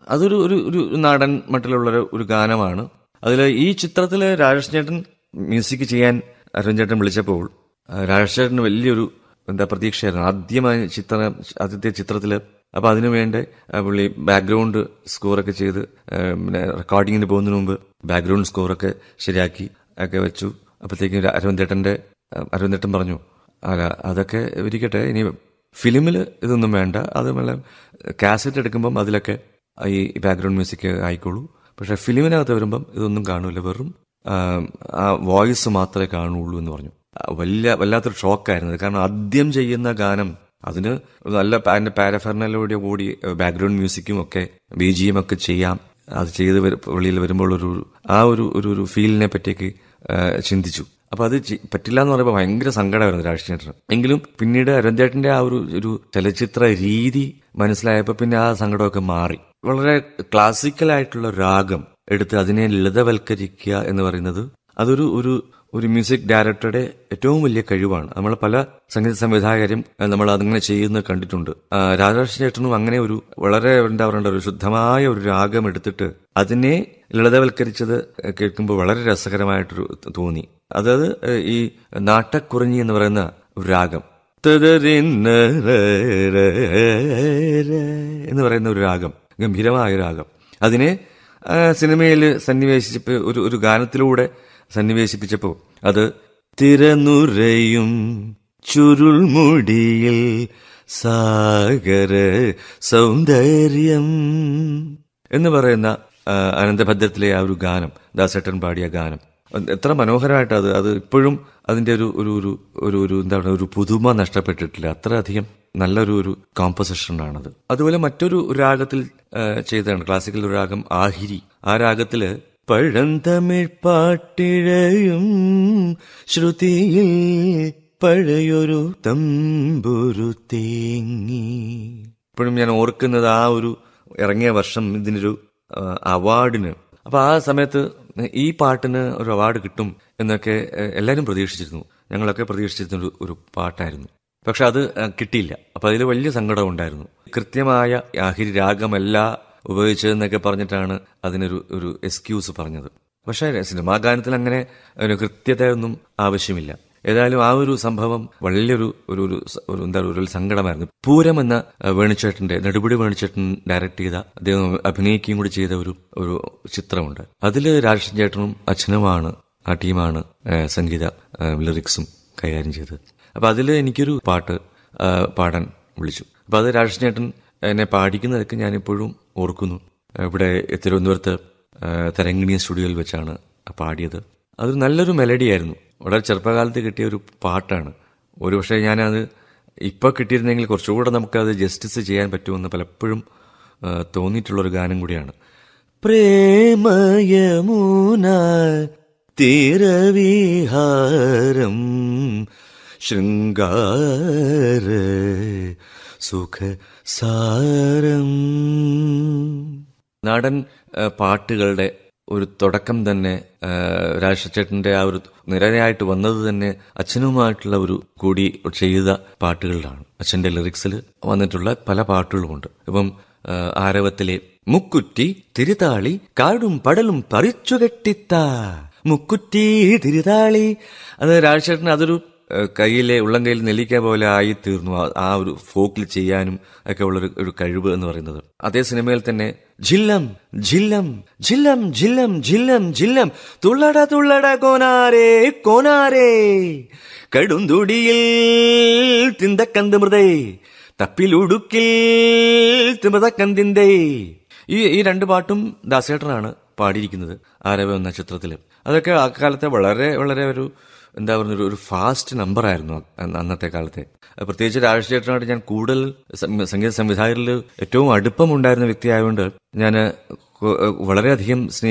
അതൊരു ഒരു ഒരു നാടൻ മട്ടിലുള്ള ഒരു- ഒരു ഗാനമാണ് അതിൽ ഈ ചിത്രത്തിൽ രാജേഷ് ചേട്ടൻ മ്യൂസിക് ചെയ്യാൻ അരുൺ ചേട്ടൻ വിളിച്ചപ്പോൾ ആ, രാജേഷ് ചേട്ടന് വലിയൊരു എന്താ പ്രതീക്ഷയായിരുന്നു ആദ്യമായി ചിത്രം ആദ്യത്തെ ചിത്രത്തിൽ അപ്പോൾ അതിനു വേണ്ടി ആ, പുള്ളി ബാക്ക്ഗ്രൗണ്ട് സ്കോറൊക്കെ ചെയ്ത് ആ, പിന്നെ റെക്കോർഡിങ്ങിന് പോകുന്നതിന് മുമ്പ് ബാക്ക്ഗ്രൗണ്ട് സ്കോറൊക്കെ ശരിയാക്കി ഒക്കെ വെച്ചു അപ്പോഴത്തേക്കും അരവിന്ദേട്ടൻ്റെ അരവിന്ദേട്ടൻ പറഞ്ഞു അല്ല അതൊക്കെ ഇരിക്കട്ടെ ഇനി ഫിലിമിൽ ഇതൊന്നും വേണ്ട അത് വല്ല കാസറ്റ് എടുക്കുമ്പം അതിലൊക്കെ ഈ ബാക്ക്ഗ്രൗണ്ട് മ്യൂസിക് ആയിക്കോളൂ പക്ഷെ ഫിലിമിനകത്ത് വരുമ്പം ഇതൊന്നും കാണൂല വെറും ആ, ആ വോയിസ് മാത്രമേ കാണുള്ളൂ എന്ന് പറഞ്ഞു ആ, വലിയ വല്ലാത്തൊരു ഷോക്കായിരുന്നു അത്. കാരണം ആദ്യം ചെയ്യുന്ന ഗാനം അതിന് നല്ല പാ- അതിന്റെ പാരഫെർണലോടെ കൂടി ബാക്ക്ഗ്രൗണ്ട് മ്യൂസിക്കും ഒക്കെ ബി ജി എം ഒക്കെ ചെയ്യാം അത് ചെയ്ത് വരു- വെളിയിൽ വരുമ്പോൾ ഒരു ആ ഒരു ഒരു ഒരു ഫീലിനെ പറ്റിയൊക്കെ ആ, ചിന്തിച്ചു അപ്പൊ അത് ചി- പറ്റില്ല എന്ന് പറയുമ്പോൾ ഭയങ്കര സങ്കടമായിരുന്നു രാഷ്ട്രീയ എങ്കിലും പിന്നീട് അരുൺചേട്ടന്റെ ആ ഒരു ഒരു ചലച്ചിത്ര രീതി മനസ്സിലായപ്പോൾ പിന്നെ ആ സങ്കടമൊക്കെ മാറി വളരെ ക്ലാസിക്കൽ ആയിട്ടുള്ള രാഗം എടുത്ത് അതിനെ ലളിതവൽക്കരിക്കുക എന്ന് പറയുന്നത് അതൊരു ഒരു ഒരു മ്യൂസിക് ഡയറക്ടറുടെ ഏറ്റവും വലിയ കഴിവാണ് നമ്മൾ പല സംഗീത സംവിധായകരും അഹ് നമ്മൾ അതിങ്ങനെ ചെയ്യുന്നത് കണ്ടിട്ടുണ്ട് ആ, രാധാകൃഷ്ണ ചേട്ടനും അങ്ങനെ ഒരു വളരെ എന്താ പറയേണ്ട ഒരു ശുദ്ധമായ ഒരു രാഗം എടുത്തിട്ട് അതിനെ ലളിതവൽക്കരിച്ചത് കേൾക്കുമ്പോൾ വളരെ രസകരമായിട്ടൊരു തോന്നി അതായത് ഏഹ്, ഈ നാട്ടക്കുറിഞ്ഞി എന്ന് പറയുന്ന ഒരു രാഗം തദരിന്ന എന്ന് പറയുന്ന ഒരു രാഗം ഗംഭീരമായ ഒരു രാഗം അതിനെ സിനിമയിൽ സന്നിവേശിച്ചപ്പോൾ ഒരു ഒരു ഗാനത്തിലൂടെ സന്നിവേശിപ്പിച്ചപ്പോൾ അത് തിരനുരയും ചുരുൾമുടിയിൽ സാഗര സൗന്ദര്യം എന്ന് പറയുന്ന ആ, അനന്തഭദ്രത്തിലെ ആ ഒരു ഗാനം ദാസേട്ടൻ പാടിയ ഗാനം അത് എത്ര മനോഹരമായിട്ട് അത് അത് ഇപ്പോഴും അതിന്റെ ഒരു ഒരു ഒരു ഒരു ഒരു എന്താ പറയുക ഒരു പുതുമ നഷ്ടപ്പെട്ടിട്ടില്ല അത്രയധികം നല്ലൊരു ഒരു കോമ്പസിഷനാണത് അതുപോലെ മറ്റൊരു രാഗത്തിൽ ആ, ചെയ്തതാണ് ക്ലാസിക്കൽ ഒരു രാഗം ആഹിരി ആ രാഗത്തില് പഴന്തമിഴ് പാട്ടിഴയും ശ്രുതിയിൽ പഴയൊരു തമ്പുരു തേങ്ങി ഇപ്പോഴും ഞാൻ ഓർക്കുന്നത് ആ ഒരു ഇറങ്ങിയ വർഷം ഇതിനൊരു ആ, അവാർഡിന് അപ്പൊ ആ സമയത്ത് ഈ പാട്ടിന് ഒരു അവാർഡ് കിട്ടും എന്നൊക്കെ ഏഹ്, എല്ലാവരും പ്രതീക്ഷിച്ചിരുന്നു ഞങ്ങളൊക്കെ പ്രതീക്ഷിച്ചിരുന്ന ഒരു ഒരു പാട്ടായിരുന്നു പക്ഷെ അത് ആ, കിട്ടിയില്ല അപ്പൊ അതിൽ വലിയ സങ്കടം ഉണ്ടായിരുന്നു കൃത്യമായ ആഹിരി രാഗമല്ല ഉപയോഗിച്ചതെന്നൊക്കെ പറഞ്ഞിട്ടാണ് അതിനൊരു ഒരു എക്സ്ക്യൂസ് പറഞ്ഞത് പക്ഷേ സിനിമാ ഗാനത്തിൽ അങ്ങനെ ഒരു കൃത്യതയൊന്നും ആവശ്യമില്ല ഏതായാലും ആ ഒരു സംഭവം വലിയൊരു ഒരു ഒരു സ- ഒരു എന്താ പറയുക, ഒരു സങ്കടമായിരുന്നു പൂരം എന്ന അഹ്, വേണുചേട്ടന്റെ നെടുപിടി വേണുചേട്ടൻ ഡയറക്ട് ചെയ്ത അദ്ദേഹം അഭിനയിക്കുകയും കൂടി ചെയ്ത ഒരു ഒരു ചിത്രമുണ്ട് അതിൽ രാജേഷൻ ചേട്ടനും അച്ഛനുമാണ് ആ ടീമാണ് ഏഹ്, സംഗീത ഏഹ്, ലിറിക്സും കൈകാര്യം ചെയ്തത് അപ്പൊ അതിൽ എനിക്കൊരു പാട്ട് ഏഹ്, പാടാൻ വിളിച്ചു അപ്പൊ അത് രാജേഷൻ ചേട്ടൻ എന്നെ പാടിക്കുന്നതൊക്കെ ഞാനിപ്പോഴും ഓർക്കുന്നു ഇവിടെ തിരുവനന്തപുരത്ത് ഏഹ്, തരങ്കിണി സ്റ്റുഡിയോയിൽ വെച്ചാണ് പാടിയത് അതൊരു നല്ലൊരു മെലഡിയായിരുന്നു വളരെ ചെറുപ്പകാലത്ത് കിട്ടിയ ഒരു പാട്ടാണ് ഒരുപക്ഷെ ഞാനത് ഇപ്പോൾ കിട്ടിയിരുന്നെങ്കിൽ കുറച്ചുകൂടെ നമുക്കത് ജസ്റ്റിസ് ചെയ്യാൻ പറ്റുമെന്ന് പലപ്പോഴും ആ, തോന്നിയിട്ടുള്ളൊരു ഗാനം കൂടിയാണ് പ്രേമയമുന തീരവിഹാരം ശൃംഗാര സുഖ സാരം നാടൻ ആ, പാട്ടുകളുടെ ഒരു തുടക്കം തന്നെ ആ, രാജശേഖരന്റെ ആ ഒരു നിരയായിട്ട് വന്നത് തന്നെ അച്ഛനുമായിട്ടുള്ള ഒരു കൂടി ചെയ്ത പാട്ടുകളിലാണ് അച്ഛന്റെ ലിറിക്സിൽ വന്നിട്ടുള്ള പല പാട്ടുകളുമുണ്ട് ഇപ്പം ആ, ആരവത്തിലെ മുക്കുറ്റി തിരുതാളി കാടും പടലും പറിച്ചു കെട്ടിത്ത മുക്കുറ്റി തിരുതാളി അത് രാജശേഖരൻ അതൊരു ഏഹ് കയ്യിലെ ഉള്ളം കയ്യിൽ നെല്ലിക്ക പോലെ ആയി തീർന്നു ആ- ആ ഒരു ഫോക്കിൽ ചെയ്യാനും ഒക്കെ ഉള്ള ഒരു- ഒരു കഴിവ് എന്ന് പറയുന്നത് അതേ സിനിമയിൽ തന്നെ ജില്ലം ജില്ലം ജില്ലം ജില്ലം ജില്ലം ജില്ലം തുള്ളട തുള്ളട കോനാരേ കോനാരേ കടുംതുടിയിൽ തിന്തക്കന്ത് മൃതേ തപ്പിലുടുക്കിൽ തിമതക്കന്തിന്തേ ഈ ഈ രണ്ട് പാട്ടും ദാസേട്ടനാണ് പാടിയിരിക്കുന്നത് ആരവ എന്ന ചിത്രത്തിൽ അതൊക്കെ അക്കാലത്തെ വളരെ വളരെ ഒരു എന്താ പറയുക ഒരു ഫാസ്റ്റ് നമ്പർ ആയിരുന്നു അന്ന് അന്നത്തെ കാലത്തെ അത് പ്രത്യേകിച്ച് രാജേഷ് ചേട്ടനായിട്ട് ഞാൻ കൂടുതൽ സം- സംഗീത സംവിധായകരിൽ ഏറ്റവും അടുപ്പമുണ്ടായിരുന്ന വ്യക്തിയായതുകൊണ്ട് ഞാൻ വളരെയധികം സ്നേഹ